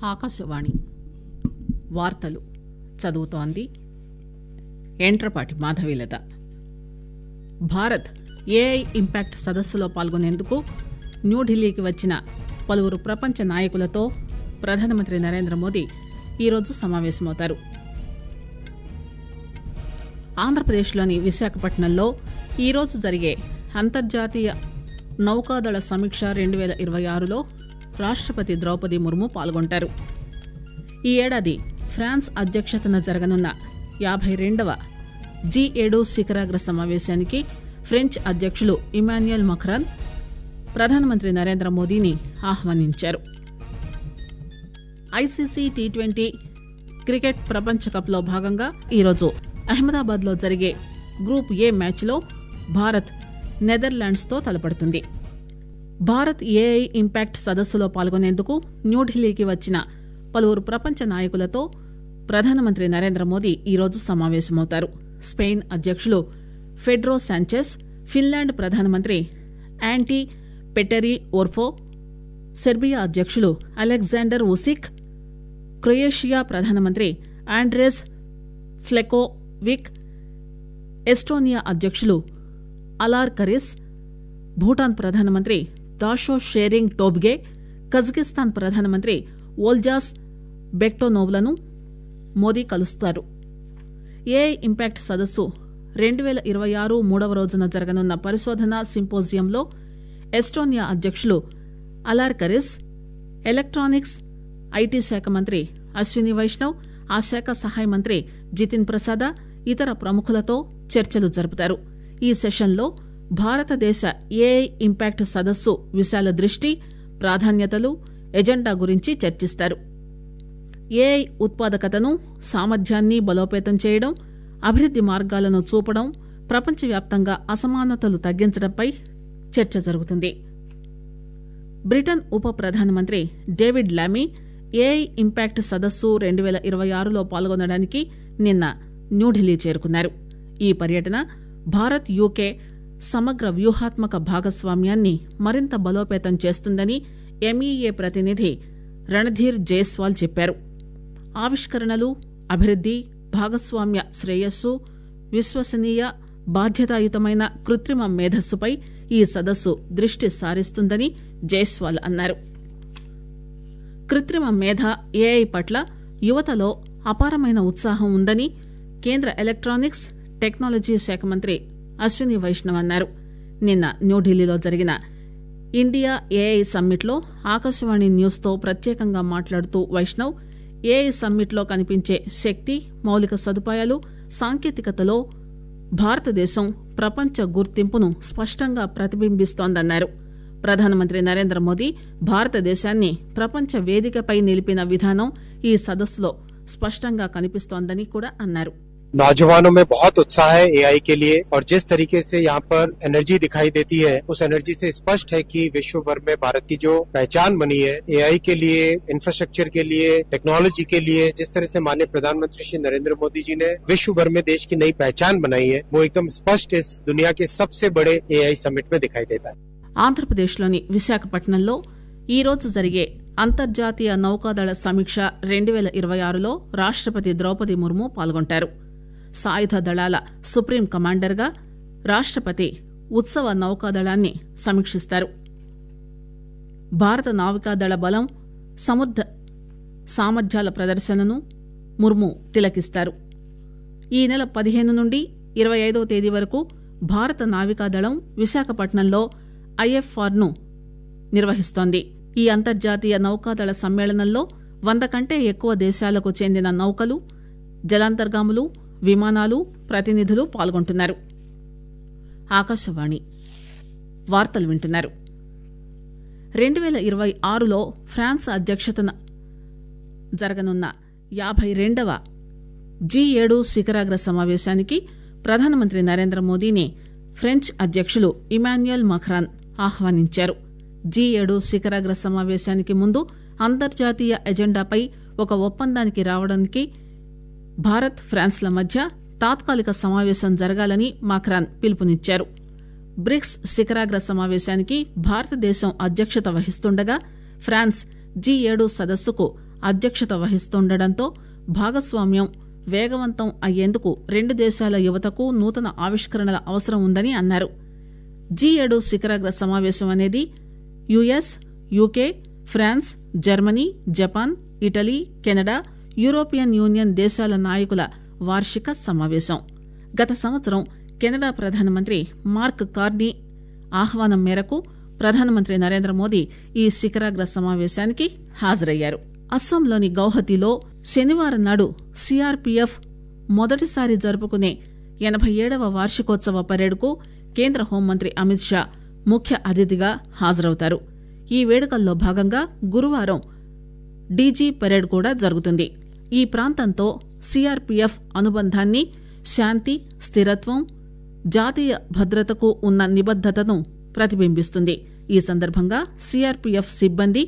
ఆకాశవాణి వార్తలు చదువుతోంది ఎంట్రపాటి మాధవీలత భారత్ ఏఐ ఇంపాక్ట్ సదస్సులో పాల్గొనేందుకు న్యూఢిల్లీకి వచ్చిన పలువురు ప్రపంచ నాయకులతో ప్రధానమంత్రి నరేంద్ర మోదీ ఈరోజు సమావేశమవుతారు ఆంధ్రప్రదేశ్లోని విశాఖపట్నంలో ఈరోజు జరిగే అంతర్జాతీయ నౌకాదళ సమీక్ష రెండు వేల ఇరవై ఆరులో రాష్టపతి ద్రౌపది ముర్ము పాల్గొంటారు ఈ ఏడాది ఫ్రాన్స్ అధ్యక్షతన జరగనున్న యాభై రెండవ జీ ఏడు శిఖరాగ్ర సమావేశానికి ఫ్రెంచ్ అధ్యక్షులు ఇమాన్యుయల్ మఖ్రాన్ ప్రధానమంత్రి నరేంద్ర మోదీని ఆహ్వానించారు ఐసీసీ టీ ట్వంటీ క్రికెట్ ప్రపంచ కప్లో భాగంగా ఈరోజు అహ్మదాబాద్లో జరిగే గ్రూప్ ఏ మ్యాచ్లో భారత్ నెదర్లాండ్స్తో తలపడుతుంది భారత్ ఏఐ ఇంపాక్ట్ సదస్సులో పాల్గొనేందుకు న్యూఢిల్లీకి వచ్చిన పలువురు ప్రపంచ నాయకులతో ప్రధానమంత్రి నరేంద్ర మోదీ ఈరోజు సమావేశమవుతారు స్పెయిన్ అధ్యక్షులు ఫెడ్రో శాంచెస్ ఫిన్లాండ్ ప్రధానమంత్రి యాంటీ పెటెరీ ఓర్ఫో సెర్బియా అధ్యక్షులు అలెగ్జాండర్ ఉసిక్ క్రొయేషియా ప్రధానమంత్రి ఆండ్రెస్ ఫ్లెకోవిక్ ఎస్టోనియా అధ్యక్షులు అలార్ కరిస్ భూటాన్ ప్రధానమంత్రి దాషో షేరింగ్ టోబ్గే కజకిస్తాన్ ప్రధానమంత్రి ఓల్జాస్ బెక్టోనోవ్లను మోదీ కలుస్తారు ఏఐ ఇంపాక్ట్ సదస్సు రెండు వేల ఇరవై ఆరు మూడవ రోజున జరగనున్న పరిశోధన సింపోజియంలో ఎస్టోనియా అధ్యక్షులు అలార్ కరిస్ ఎలక్ట్రానిక్స్ ఐటీ శాఖ మంత్రి అశ్విని వైష్ణవ్ ఆ శాఖ సహాయ మంత్రి జితిన్ ప్రసాద ఇతర ప్రముఖులతో చర్చలు జరుపుతారు ఈ సెషన్లో భారతదేశ ఏఐ ఇంపాక్ట్ సదస్సు విశాల దృష్టి ప్రాధాన్యతలు ఎజెండా గురించి చర్చిస్తారు ఏఐ ఉత్పాదకతను సామర్థ్యాన్ని బలోపేతం చేయడం అభివృద్ది మార్గాలను చూపడం ప్రపంచవ్యాప్తంగా అసమానతలు తగ్గించడంపై చర్చ జరుగుతుంది బ్రిటన్ ఉప ప్రధానమంత్రి డేవిడ్ లామీ ఏఐ ఇంపాక్ట్ సదస్సు రెండు వేల ఇరవై ఆరులో పాల్గొనడానికి నిన్న న్యూఢిల్లీ చేరుకున్నారు ఈ పర్యటన భారత్ యూకే సమగ్ర వ్యూహాత్మక భాగస్వామ్యాన్ని మరింత బలోపేతం చేస్తుందని ఎంఈఏ ప్రతినిధి రణధీర్ జైస్వాల్ చెప్పారు ఆవిష్కరణలు అభివృద్ది భాగస్వామ్య శ్రేయస్సు విశ్వసనీయ బాధ్యతాయుతమైన కృత్రిమ మేధస్సుపై ఈ సదస్సు దృష్టి సారిస్తుందని జైస్వాల్ అన్నారు కృత్రిమ మేధ ఏఐ పట్ల యువతలో అపారమైన ఉత్సాహం ఉందని కేంద్ర ఎలక్ట్రానిక్స్ టెక్నాలజీ శాఖ మంత్రి అశ్విని వైష్ణవ్ అన్నారు నిన్న న్యూఢిల్లీలో జరిగిన ఇండియా ఏఐ సమ్మిట్లో ఆకాశవాణి న్యూస్తో ప్రత్యేకంగా మాట్లాడుతూ వైష్ణవ్ ఏఐ సమ్మిట్లో కనిపించే శక్తి మౌలిక సదుపాయాలు సాంకేతికతలో భారతదేశం ప్రపంచ గుర్తింపును స్పష్టంగా ప్రతిబింబిస్తోందన్నారు ప్రధానమంత్రి నరేంద్ర మోదీ భారతదేశాన్ని ప్రపంచ వేదికపై నిలిపిన విధానం ఈ సదస్సులో స్పష్టంగా కనిపిస్తోందని కూడా అన్నారు नौजवानों में बहुत उत्साह है एआई के लिए और जिस तरीके से यहाँ पर एनर्जी दिखाई देती है उस एनर्जी से स्पष्ट है कि विश्व भर में भारत की जो पहचान बनी है एआई के लिए इंफ्रास्ट्रक्चर के लिए टेक्नोलॉजी के लिए जिस तरह से माननीय प्रधानमंत्री श्री नरेंद्र मोदी जी ने विश्व भर में देश की नई पहचान बनाई है वो एकदम स्पष्ट इस दुनिया के सबसे बड़े एआई समिट में दिखाई देता है ఆంధ్రప్రదేశ్లోని విశాఖపట్నంలో ఈరోజు జరిగే అంతర్జాతీయ నౌకాదళ సమీక్ష రెండు వేల ఇరవై ఆరులో రాష్టపతి ద్రౌపది ముర్ము పాల్గొంటారు సాయుధ దళాల సుప్రీం కమాండర్గా రాష్టపతి ఉత్సవ నౌకాదళాన్ని సమీక్షిస్తారు భారత నావికాదళ బలం సముద్ర సామర్థ్యాల ప్రదర్శనను ముర్ము తిలకిస్తారు ఈ నెల పదిహేను నుండి ఇరవై ఐదవ తేదీ వరకు భారత నావికాదళం విశాఖపట్నంలో ఐఎఫ్ఆర్ను నిర్వహిస్తోంది ఈ అంతర్జాతీయ నౌకాదళ సమ్మేళనంలో వంద కంటే ఎక్కువ దేశాలకు చెందిన నౌకలు జలాంతర్గాములు విమానాలు ప్రతినిధులు పాల్గొంటున్నారు ఆకాశవాణి వార్తలు వింటున్నారు రెండు వేల ఇరవై ఆరులో ఫ్రాన్స్ అధ్యక్షతన జరగనున్న యాభై రెండవ జీ ఏడు శిఖరాగ్ర సమావేశానికి ప్రధానమంత్రి నరేంద్ర మోదీని ఫ్రెంచ్ అధ్యక్షులు ఇమాన్యుయల్ మఖ్రాన్ ఆహ్వానించారు జీ ఏడు శిఖరాగ్ర సమావేశానికి ముందు అంతర్జాతీయ ఎజెండాపై ఒక ఒప్పందానికి రావడానికి భారత్ ఫ్రాన్స్ల మధ్య తాత్కాలిక సమావేశం జరగాలని మాక్రాన్ పిలుపునిచ్చారు బ్రిక్స్ శిఖరాగ్ర సమావేశానికి భారతదేశం అధ్యక్షత వహిస్తుండగా ఫ్రాన్స్ జీ ఏడు సదస్సుకు అధ్యక్షత వహిస్తుండటంతో భాగస్వామ్యం వేగవంతం అయ్యేందుకు రెండు దేశాల యువతకు నూతన ఆవిష్కరణల అవసరం ఉందని అన్నారు జీ ఏడు శిఖరాగ్ర సమావేశం అనేది US UK France Germany Japan Italy Canada European Union దేశాల నాయకుల వార్షిక సమావేశం గత సంవత్సరం కెనడా ప్రధానమంత్రి మార్క్ కార్నీ ఆహ్వానం మేరకు ప్రధానమంత్రి నరేంద్ర మోదీ ఈ శిఖరాగ్ర సమావేశానికి హాజరయ్యారు అస్సాంలోని గౌహతిలో శనివారం నాడు సిఆర్పీఎఫ్ మొదటిసారి జరుపుకునే ఎనభై ఏడవ వార్షికోత్సవ పరేడ్కు కేంద్ర హోంమంత్రి అమిత్ షా ముఖ్య అతిథిగా హాజరవుతారు ఈ వేడుకల్లో భాగంగా గురువారం డీజీ పరేడ్ కూడా జరుగుతుంది ఈ ప్రాంతంతో సిఆర్పీఎఫ్ అనుబంధాన్ని శాంతి స్థిరత్వం జాతీయ భద్రతకు ఉన్న నిబద్దతను ప్రతిబింబిస్తుంది ఈ సందర్భంగా సిఆర్పీఎఫ్ సిబ్బంది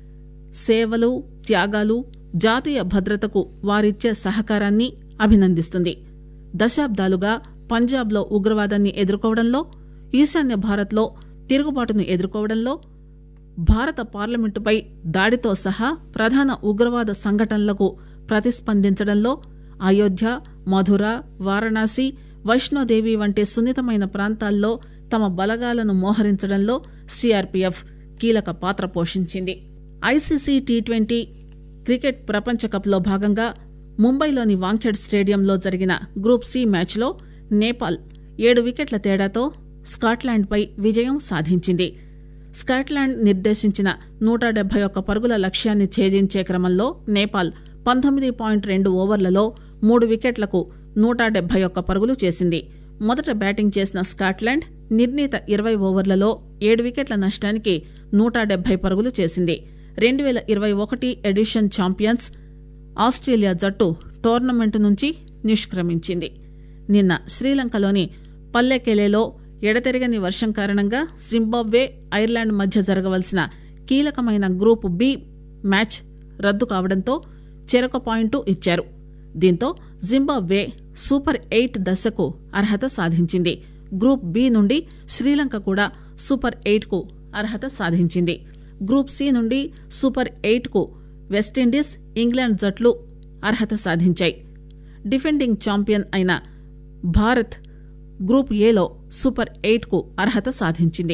సేవలు త్యాగాలు జాతీయ భద్రతకు వారిచ్చే సహకారాన్ని అభినందిస్తుంది దశాబ్దాలుగా పంజాబ్లో ఉగ్రవాదాన్ని ఎదుర్కోవడంలో ఈశాన్య భారత్లో తిరుగుబాటును ఎదుర్కోవడంలో భారత పార్లమెంటుపై దాడితో సహా ప్రధాన ఉగ్రవాద సంఘటనలకు ప్రతిస్పందించడంలో అయోధ్య మధుర వారణాసి వైష్ణోదేవి వంటి సున్నితమైన ప్రాంతాల్లో తమ బలగాలను మోహరించడంలో సిఆర్పీఎఫ్ కీలక పాత్ర పోషించింది ఐసీసీ టీ ట్వంటీ క్రికెట్ ప్రపంచ కప్లో భాగంగా ముంబైలోని వాంఖేడ్ స్టేడియంలో జరిగిన గ్రూప్ సి మ్యాచ్లో నేపాల్ ఏడు వికెట్ల తేడాతో స్కాట్లాండ్పై విజయం సాధించింది స్కాట్లాండ్ నిర్దేశించిన నూట డెబ్బై ఒక్క పరుగుల లక్ష్యాన్ని ఛేదించే క్రమంలో నేపాల్ పంతొమ్మిది పాయింట్ రెండు ఓవర్లలో మూడు వికెట్లకు నూట డెబ్బై ఒక్క పరుగులు చేసింది మొదట బ్యాటింగ్ చేసిన స్కాట్లాండ్ నిర్ణీత ఇరవై ఓవర్లలో ఏడు వికెట్ల నష్టానికి నూట డెబ్బై పరుగులు చేసింది రెండు వేల ఇరవై ఒకటి ఎడిషన్ ఛాంపియన్స్ ఆస్ట్రేలియా జట్టు టోర్నమెంటు నుంచి నిష్క్రమించింది నిన్న శ్రీలంకలోని పల్లెకెలేలో ఎడతెరగని వర్షం కారణంగా జింబాబ్వే ఐర్లాండ్ మధ్య జరగవలసిన కీలకమైన గ్రూప్ బి మ్యాచ్ రద్దు కావడంతో చెరొక పాయింట్ ఇచ్చారు దీంతో జింబాబ్వే సూపర్ ఎయిట్ దశకు అర్హత సాధించింది గ్రూప్ బి నుండి శ్రీలంక కూడా సూపర్ ఎయిట్ కు అర్హత సాధించింది గ్రూప్ సి నుండి సూపర్ ఎయిట్ కు వెస్టిండీస్ ఇంగ్లాండ్ జట్లు అర్హత సాధించాయి డిఫెండింగ్ ఛాంపియన్ అయిన భారత్ గ్రూప్ ఏలో సూపర్ ఎయిట్ కు అర్హత సాధించింది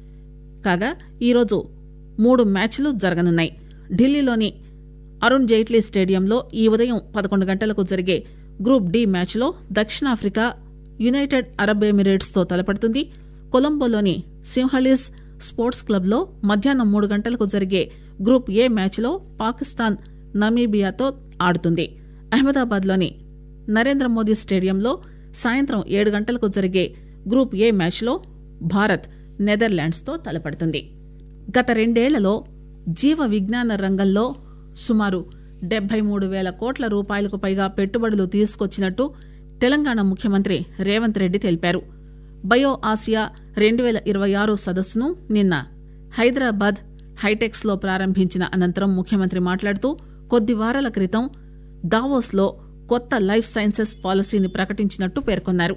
కాగా ఈరోజు మూడు మ్యాచ్లు జరగనున్నాయి ఢిల్లీలోని అరుణ్ జైట్లీ స్టేడియంలో ఈ ఉదయం పదకొండు గంటలకు జరిగే గ్రూప్ డి మ్యాచ్లో దక్షిణాఫ్రికా యునైటెడ్ అరబ్ ఎమిరేట్స్ తో తలపడుతుంది కొలంబోలోని సింహళీస్ స్పోర్ట్స్ క్లబ్లో మధ్యాహ్నం మూడు గంటలకు జరిగే గ్రూప్ ఏ మ్యాచ్లో పాకిస్తాన్ నమీబియాతో ఆడుతుంది అహ్మదాబాద్లోని నరేంద్ర మోదీ స్టేడియంలో సాయంత్రం ఏడు గంటలకు జరిగే గ్రూప్ ఏ మ్యాచ్లో భారత్ నెదర్లాండ్స్తో తలపడుతుంది గత రెండేళ్లలో జీవ విజ్ఞాన రంగంలో సుమారు డెబ్బై మూడు వేల కోట్ల రూపాయలకు పైగా పెట్టుబడులు తీసుకొచ్చినట్టు తెలంగాణ ముఖ్యమంత్రి రేవంత్ రెడ్డి తెలిపారు బయో ఆసియా రెండు వేల ఇరవై ఆరు సదస్సును నిన్న హైదరాబాద్ హైటెక్స్ లో ప్రారంభించిన అనంతరం ముఖ్యమంత్రి మాట్లాడుతూ కొద్ది వారాల క్రితం దావోస్లో కొత్త లైఫ్ సైన్సెస్ పాలసీని ప్రకటించినట్టు పేర్కొన్నారు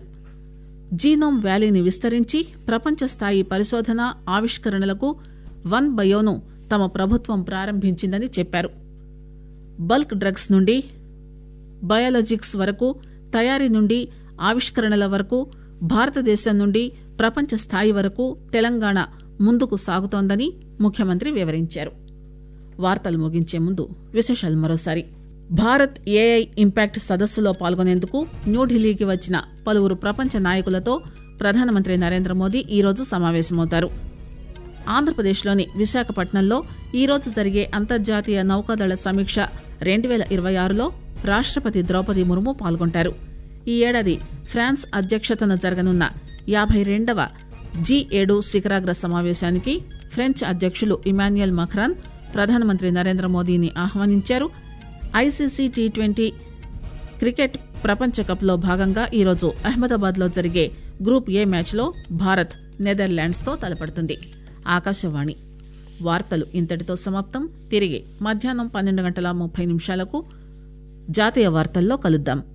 జీనోమ్ వ్యాలీని విస్తరించి ప్రపంచ స్థాయి పరిశోధన ఆవిష్కరణలకు వన్ బయోను తమ ప్రభుత్వం ప్రారంభించిందని చెప్పారు బల్క్ డ్రగ్స్ నుండి బయాలజిక్స్ వరకు తయారీ నుండి ఆవిష్కరణల వరకు భారతదేశం నుండి ప్రపంచ స్థాయి వరకు తెలంగాణ ముందుకు సాగుతోందని ముఖ్యమంత్రి వివరించారు వార్తలు ముగించే ముందు విశేషాలు మరోసారి భారత్ ఏఐ ఇంపాక్ట్ సదస్సులో పాల్గొనేందుకు న్యూఢిల్లీకి వచ్చిన పలువురు ప్రపంచ నాయకులతో ప్రధానమంత్రి నరేంద్ర మోదీ ఈరోజు సమావేశమవుతారు ఆంధ్రప్రదేశ్లోని విశాఖపట్నంలో ఈరోజు జరిగే అంతర్జాతీయ నౌకాదళ సమీక్ష రెండు వేల ఇరవై ఆరులో రాష్టపతి ద్రౌపది ముర్ము పాల్గొంటారు ఈ ఏడాది ఫ్రాన్స్ అధ్యక్షతన జరగనున్న యాభై రెండవ జీ ఏడు శిఖరాగ్ర సమావేశానికి ఫ్రెంచ్ అధ్యక్షులు ఇమాన్యుయల్ మఖ్రాన్ ప్రధానమంత్రి నరేంద్ర మోదీని ఆహ్వానించారు ఐసీసీ టీ ట్వంటీ క్రికెట్ ప్రపంచ కప్లో భాగంగా ఈరోజు అహ్మదాబాద్లో జరిగే గ్రూప్ ఏ మ్యాచ్లో భారత్ నెదర్లాండ్స్తో తలపడుతుంది ఆకాశవాణి వార్తలు ఇంతటితో సమాప్తం తిరిగి మధ్యాహ్నం పన్నెండు గంటల ముప్పై నిమిషాలకు జాతీయ వార్తల్లో కలుద్దాం